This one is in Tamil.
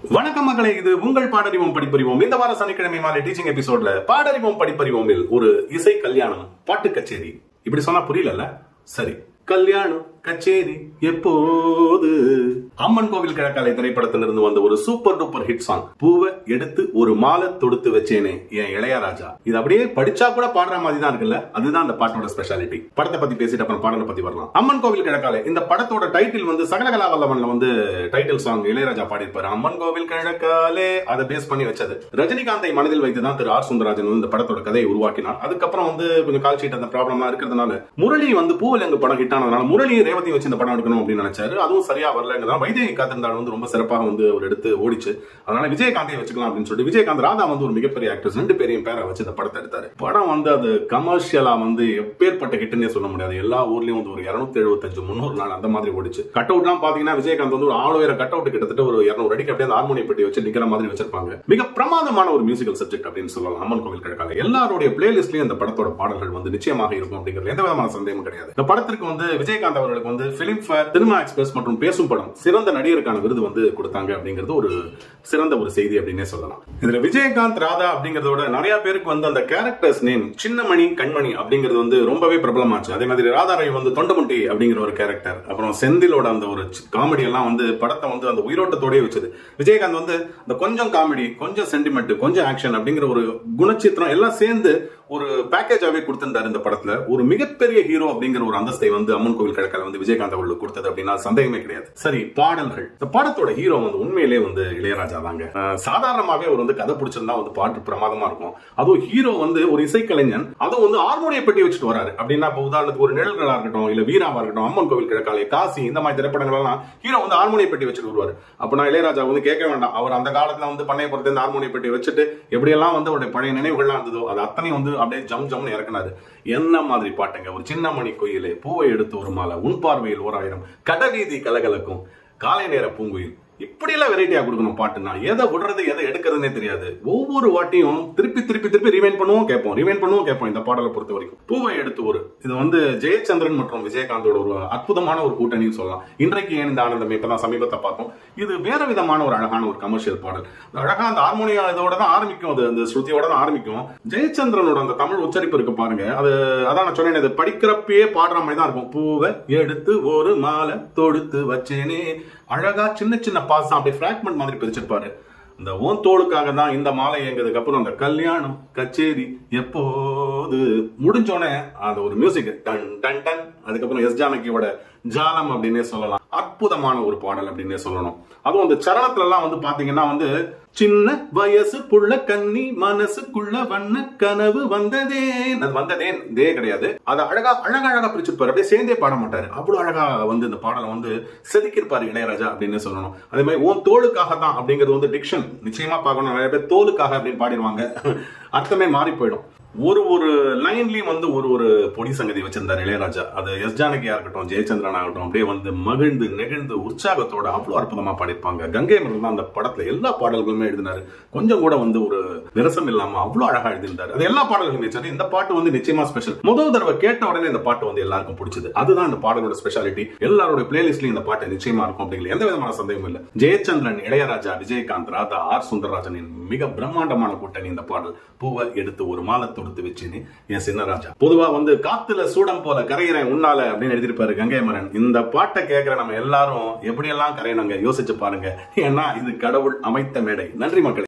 வணக்கம் மக்களே இது உங்கள் பாடறிவோம் படிப்பறிவோம் இந்த வார சனிக்கிழமை மாலை டீச்சிங் எபிசோட்ல பாடறிவோம் படிப்பறிவோமில் ஒரு இசை கல்யாணம் பாட்டு கச்சேரி இப்படி சொன்னா புரியலல்ல சரி கல்யாணம் கச்சேரி எப்போது அம்மன் கோவில் கிழக்காலை திரைப்படத்திலிருந்து வந்த ஒரு சூப்பர் டூப்பர் ஹிட் சாங் பூவை எடுத்து ஒரு மாலை தொடுத்து வச்சேனே என் இளையராஜா இது அப்படியே படிச்சா கூட பாடுற மாதிரி தான் இருக்குல்ல அதுதான் அந்த பாட்டோட ஸ்பெஷாலிட்டி படத்தை பத்தி பேசிட்டு அப்புறம் பாடலை பத்தி வரலாம் அம்மன் கோவில் கிழக்காலை இந்த படத்தோட டைட்டில் வந்து சகலகலா வல்லவன்ல வந்து டைட்டில் சாங் இளையராஜா பாடியிருப்பாரு அம்மன் கோவில் கிழக்காலே அதை பேஸ் பண்ணி வச்சது ரஜினிகாந்தை மனதில் வைத்து தான் திரு ஆர் சுந்தரராஜன் வந்து இந்த படத்தோட கதையை உருவாக்கினார் அதுக்கப்புறம் வந்து கொஞ்சம் கால் ஷீட் அந்த ப்ராப்ளம்லாம் இருக்கிறதுனால முரளி வந்து பூவிலங்கு படம் ஹிட் ஆனதுனால முரளி ரேவதி வச்சு இந்த படம் எடுக்கணும் அப்படின்னு நினைச்சாரு அதுவும் சரியா வரலங்கிறதா வைதேகி காத்திருந்தாள் வந்து ரொம்ப சிறப்பாக வந்து அவர் எடுத்து ஓடிச்சு அதனால விஜயகாந்தை வச்சுக்கலாம் அப்படின்னு சொல்லிட்டு விஜயகாந்த் ராதா வந்து ஒரு மிகப்பெரிய ஆக்டர்ஸ் ரெண்டு பேரையும் பேரை வச்சு இந்த படத்தை எடுத்தாரு படம் வந்து அது கமர்ஷியலா வந்து எப்பேற்பட்ட ஹிட்னே சொல்ல முடியாது எல்லா ஊர்லயும் வந்து ஒரு இருநூத்தி எழுபத்தஞ்சு முன்னூறு நாள் அந்த மாதிரி ஓடிச்சு கட் அவுட்லாம் பாத்தீங்கன்னா விஜயகாந்த் வந்து ஒரு ஆளுயர கட் அவுட் கிட்டத்தட்ட ஒரு இருநூறு அடிக்கு அப்படியே அந்த ஹார்மோனியம் பெட்டி வச்சு நிக்கிற மாதிரி வச்சிருப்பாங்க மிக பிரமாதமான ஒரு மியூசிக்கல் சப்ஜெக்ட் அப்படின்னு சொல்லலாம் அம்மன் கோவில் கிழக்கால எல்லாருடைய பிளேலிஸ்ட்லயும் இந்த படத்தோட பாடல்கள் வந்து நிச்சயமாக இருக்கும் அப்படிங்கிறது எந்த விதமான சந்தேகமும் கிடையாது இந்த படத்திற்கு வந்து விஜயகாந்த் அவர்களுக்கு வந்து பிலிம் ஃபேர் திருமா எக்ஸ்பிரஸ் மற்றும் பேசும் படம் சிறந்த நடிகருக்கான விருது வந்து கொடுத்தாங்க அப்படிங்கிறது ஒரு சிறந்த ஒரு செய்தி அப்படின்னே சொல்லலாம் இதுல விஜயகாந்த் ராதா அப்படிங்கறதோட நிறைய பேருக்கு வந்து அந்த கேரக்டர்ஸ் நேம் சின்னமணி கண்மணி அப்படிங்கிறது வந்து ரொம்பவே பிரபலமாச்சு அதே மாதிரி ராதாரை வந்து தொண்டமுட்டி அப்படிங்கிற ஒரு கேரக்டர் அப்புறம் செந்திலோட அந்த ஒரு காமெடி எல்லாம் வந்து படத்தை வந்து அந்த உயிரோட்டத்தோடய வச்சது விஜயகாந்த் வந்து அந்த கொஞ்சம் காமெடி கொஞ்சம் சென்டிமெண்ட் கொஞ்சம் ஆக்ஷன் அப்படிங்கிற ஒரு குணச்சித்திரம் எல்லாம் சேர்ந்து ஒரு பேக்கேஜாவே கொடுத்திருந்தாரு இந்த படத்துல ஒரு மிகப்பெரிய ஹீரோ அப்படிங்கிற ஒரு அந்தஸ்தை வந்து அம்மன் கோவில் கிழக்கால வந்து விஜயகாந்த் அவர்களுக்கு கொடுத்தது அப்படின்னா சந்தேகமே கிடையாது சரி பாடல்கள் இந்த படத்தோட ஹீரோ வந்து உண்மையிலே வந்து இளையராஜா தாங்க அஹ் சாதாரணமாவே அவர் வந்து கதை பிடிச்சிருந்தா வந்து பாட்டு பிரமாதமா இருக்கும் அதுவும் ஹீரோ வந்து ஒரு இசைக்கலைஞன் அதுவும் வந்து ஹார்மோனிய பெட்டி வச்சுட்டு வராரு அப்படின்னா இப்போ உதாரணத்துக்கு ஒரு நிழல்களா இருக்கட்டும் இல்ல வீராவா இருக்கட்டும் அம்மன் கோவில் கிழக்காலே காசி இந்த மாதிரி திரைப்படங்கள் எல்லாம் ஹீரோ வந்து ஹார்மோனிய பெட்டி வச்சுட்டு வருவாரு அப்ப நான் இளையராஜா வந்து கேட்க வேண்டாம் அவர் அந்த காலத்துல வந்து பண்ணையப்புறத்து இந்த ஹார்மோனிய பெட்டி வச்சுட்டு எப்படியெல்லாம் வந்து அவருடைய பழைய நினைவுகள்லாம் இருந்ததோ அது அத்தனையும் வந்து அப்படியே ஜம் ஜம்னு இறக்குனாரு என்ன மாதிரி பாட்டுங்க ஒரு சின்ன மணி கோயிலே பூவை எடுத்து ஒரு மாலை உன் பார்வையில் ஓராயிரம் கடவீதி கலகலக்கும் காலை நேர பூங்குயில் இப்படியெல்லாம் வெரைட்டியா கொடுக்கணும் பாட்டுனா எதை விடுறது எதை எடுக்கிறதுனே தெரியாது ஒவ்வொரு வாட்டியும் திருப்பி திருப்பி திருப்பி ரிவைன் பண்ணுவோம் கேட்போம் ரிவைன் பண்ணுவோம் கேட்போம் இந்த பாடலை பொறுத்த வரைக்கும் பூவை எடுத்து ஒரு இது வந்து ஜெயச்சந்திரன் மற்றும் விஜயகாந்தோட ஒரு அற்புதமான ஒரு கூட்டணின்னு சொல்லலாம் இன்றைக்கு ஏன் இந்த ஆனந்தம் இப்பதான் சமீபத்தை பார்த்தோம் இது வேற விதமான ஒரு அழகான ஒரு கமர்ஷியல் பாடல் அழகா அந்த ஹார்மோனியா இதோட தான் ஆரம்பிக்கும் அது அந்த ஸ்ருதியோட தான் ஆரம்பிக்கும் ஜெயச்சந்திரனோட அந்த தமிழ் உச்சரிப்பு இருக்கு பாருங்க அது அதான் நான் சொன்னேன் இது படிக்கிறப்பயே பாடுற மாதிரி தான் இருக்கும் பூவை எடுத்து ஒரு மாலை தொடுத்து வச்சேனே அழகா சின்ன சின்ன பாஸ் தான் அப்படியே ஃபிராக்மெண்ட் மாதிரி பிரிச்சிருப்பாரு இந்த ஓன் தோளுக்காக தான் இந்த மாலை எங்கிறதுக்கு அப்புறம் அந்த கல்யாணம் கச்சேரி எப்போது முடிஞ்சோடனே அது ஒரு மியூசிக் டன் டன் டன் அதுக்கப்புறம் எஸ் ஜானகியோட ஜாலம் அப்படின்னே சொல்லலாம் அற்புதமான ஒரு பாடல் அப்படின்னே சொல்லணும் அதுவும் அந்த சரணத்துல எல்லாம் வந்து பாத்தீங்கன்னா வந்து சின்ன வயசு புள்ள கன்னி மனசுக்குள்ள வண்ண கனவு வந்ததே அது வந்ததே தே கிடையாது அதை அழகா அழகா அழகா பிரிச்சிருப்பாரு அப்படியே சேர்ந்தே பாட மாட்டாரு அவ்வளவு அழகா வந்து இந்த பாடலை வந்து செதுக்கியிருப்பாரு இளையராஜா அப்படின்னு சொல்லணும் அதே மாதிரி ஓன் தோளுக்காக தான் அப்படிங்கிறது வந்து டிக்ஷன் நிச்சயமா பார்க்கணும் நிறைய பேர் தோலுக்காக அப்படின்னு பாடிடுவாங்க அர்த்தமே மாறி போயிடும் ஒரு ஒரு லைன்லயும் வந்து ஒரு ஒரு பொடி சங்கதி வச்சிருந்தார் இளையராஜா அது எஸ் ஜானகியா இருக்கட்டும் ஜெயச்சந்திரன் ஆகட்டும் அப்படியே வந்து மகிழ்ந்து நெகிழ்ந்து உற்சாகத்தோட அவ்வளவு அற்புதமா பாடிப்பாங்க கங்கை மரன் தான் அந்த படத்துல எல்லா பாடல்களுமே எழுதினாரு கொஞ்சம் கூட வந்து ஒரு விரசம் இல்லாம அவ்வளவு அழகா எழுதியிருந்தாரு அது எல்லா பாடல்களுமே சரி இந்த பாட்டு வந்து நிச்சயமா ஸ்பெஷல் முதல் தடவை கேட்ட உடனே இந்த பாட்டு வந்து எல்லாருக்கும் பிடிச்சது அதுதான் இந்த பாடலோட ஸ்பெஷாலிட்டி எல்லாரோட பிளேலிஸ்ட்லயும் இந்த பாட்டு நிச்சயமா இருக்கும் அப்படிங்கிற எந்த விதமான சந்தேகமும் இல்ல ஜெயச்சந்திரன் இளையராஜா விஜயகாந்த் ராதா ஆர் சுந்தரராஜனின் மிக பிரம்மாண்டமான கூட்டணி இந்த பாடல் பூவை எடுத்து ஒரு மாலை தொடுத்து வச்சுன்னு என் சின்னராஜா பொதுவா வந்து காத்துல சூடம் போல கரையிறேன் உன்னால அப்படின்னு எழுதியிருப்பாரு கங்கை மரன் இந்த பாட்டை கேட்கிற நம்ம எல்லாரும் எப்படியெல்லாம் கரையணுங்க யோசிச்சு பாருங்க ஏன்னா இது கடவுள் அமைத்த மேடை நன்றி மக்களே